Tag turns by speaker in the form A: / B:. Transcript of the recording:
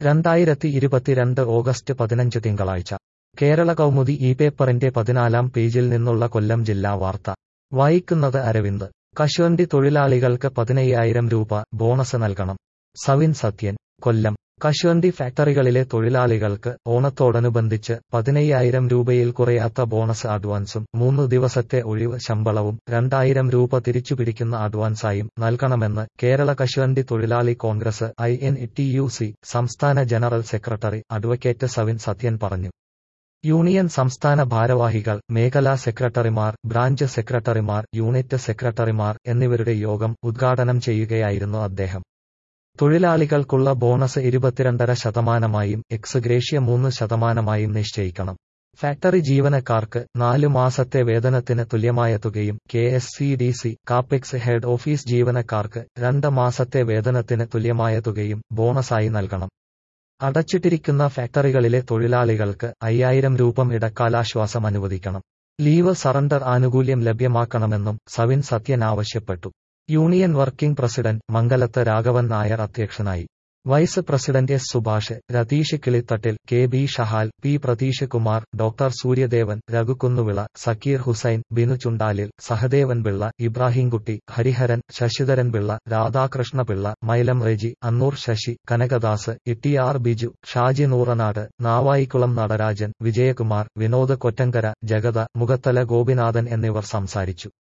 A: രണ്ടായിരത്തി ഇരുപത്തിരണ്ട് ഓഗസ്റ്റ് പതിനഞ്ച് തിങ്കളാഴ്ച കേരള കൗമുദി ഈ പേപ്പറിന്റെ പതിനാലാം പേജിൽ നിന്നുള്ള കൊല്ലം ജില്ലാ വാർത്ത വായിക്കുന്നത് അരവിന്ദ് കശുവണ്ടി തൊഴിലാളികൾക്ക് പതിനയ്യായിരം രൂപ ബോണസ് നൽകണം സവിൻ സത്യൻ കൊല്ലം കശുവണ്ടി ഫാക്ടറികളിലെ തൊഴിലാളികൾക്ക് ഓണത്തോടനുബന്ധിച്ച് പതിനയ്യായിരം രൂപയിൽ കുറയാത്ത ബോണസ് അഡ്വാൻസും മൂന്ന് ദിവസത്തെ ഒഴിവ് ശമ്പളവും രണ്ടായിരം രൂപ തിരിച്ചുപിടിക്കുന്ന അഡ്വാൻസായും നൽകണമെന്ന് കേരള കശുവണ്ടി തൊഴിലാളി Congress I N T U C സംസ്ഥാന general secretary advocate Savin Sathyan പറഞ്ഞു യൂണിയൻ സംസ്ഥാന ഭാരവാഹികൾ മേഖലാ സെക്രട്ടറിമാർ ബ്രാഞ്ച് സെക്രട്ടറിമാർ യൂണിറ്റ് സെക്രട്ടറിമാർ എന്നിവരുടെ യോഗം ഉദ്ഘാടനം ചെയ്യുകയായിരുന്നു അദ്ദേഹം തൊഴിലാളികൾക്കുള്ള ബോണസ് ഇരുപത്തിരണ്ടര ശതമാനമായും എക്സ് ഗ്രേഷ്യ മൂന്ന് ശതമാനമായും നിശ്ചയിക്കണം ഫാക്ടറി ജീവനക്കാർക്ക് നാലു മാസത്തെ വേതനത്തിന് തുല്യമായ തുകയും K S C D C Capex head office ജീവനക്കാർക്ക് രണ്ട് മാസത്തെ വേതനത്തിന് തുല്യമായ തുകയും ബോണസായി നൽകണം അടച്ചിട്ടിരിക്കുന്ന ഫാക്ടറികളിലെ തൊഴിലാളികൾക്ക് അയ്യായിരം രൂപം ഇടക്കാലാശ്വാസം അനുവദിക്കണം ലീവ് സറണ്ടർ ആനുകൂല്യം ലഭ്യമാക്കണമെന്നും സവിൻ സത്യൻ ആവശ്യപ്പെട്ടു union working president Mangalath Raghavan Nair അധ്യക്ഷനായി vice president S Subhash Ratheesh Kilithattil K B Shahal P Pratheesh Kumar doctor Suryadevan Raghukkunnuvila Sakkeer Hussain Binu Chundalil Sahadevan Pillai Ibrahimkutty Hariharan Sasidharan Pillai Radhakrishna Pillai Mylam Reji Annoor Sasi Kanakadas Ittiyar Biju Shaji Nooranad Navaikulam Natarajan Vijayakumar Vinod Kottankara Jagatha Mukhathala Gopinathan എന്നിവർ സംസാരിച്ചു